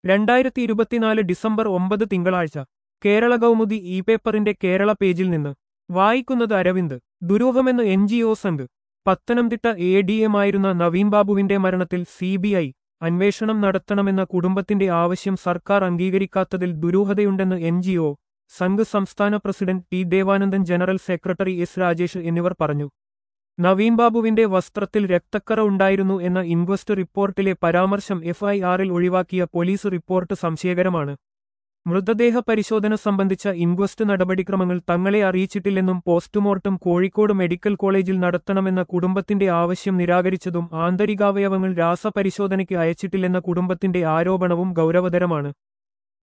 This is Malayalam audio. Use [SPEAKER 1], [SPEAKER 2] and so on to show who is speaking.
[SPEAKER 1] രണ്ടായിരത്തി ഇരുപത്തിനാല് ഡിസംബർ ഒമ്പത് തിങ്കളാഴ്ച കേരള കൗമുദി ഇ പേപ്പറിന്റെ കേരള പേജിൽ നിന്ന് വായിക്കുന്നത് അരവിന്ദ് ദുരൂഹമെന്ന് N G O Sangh Pathanamthitta A D എമായിരുന്ന നവീൻ ബാബുവിന്റെ മരണത്തിൽ സി ബി ഐ അന്വേഷണം നടത്തണമെന്ന കുടുംബത്തിന്റെ ആവശ്യം സർക്കാർ അംഗീകരിക്കാത്തതിൽ ദുരൂഹതയുണ്ടെന്ന് എൻ ജി ഒ സംഘ് സംസ്ഥാന president T Devanandan general secretary S Rajesh എന്നിവർ പറഞ്ഞു നവീൻ ബാബുവിന്റെ വസ്ത്രത്തിൽ രക്തക്കറ ഉണ്ടായിരുന്നു എന്ന ഇൻക്വസ്റ്റ് റിപ്പോർട്ടിലെ പരാമർശം എഫ്ഐആറിൽ ഒഴിവാക്കിയ പോലീസ് റിപ്പോർട്ട് സംശയകരമാണ് മൃതദേഹ പരിശോധന സംബന്ധിച്ച ഇൻക്വസ്റ്റ് നടപടിക്രമങ്ങൾ തങ്ങളെ അറിയിച്ചിട്ടില്ലെന്നും പോസ്റ്റ്മോർട്ടം കോഴിക്കോട് മെഡിക്കൽ കോളേജിൽ നടത്തണമെന്ന കുടുംബത്തിന്റെ ആവശ്യം നിരാകരിച്ചതും ആന്തരികാവയവങ്ങൾ രാസപരിശോധനയ്ക്ക് അയച്ചിട്ടില്ലെന്ന കുടുംബത്തിന്റെ ആരോപണവും ഗൗരവതരമാണ്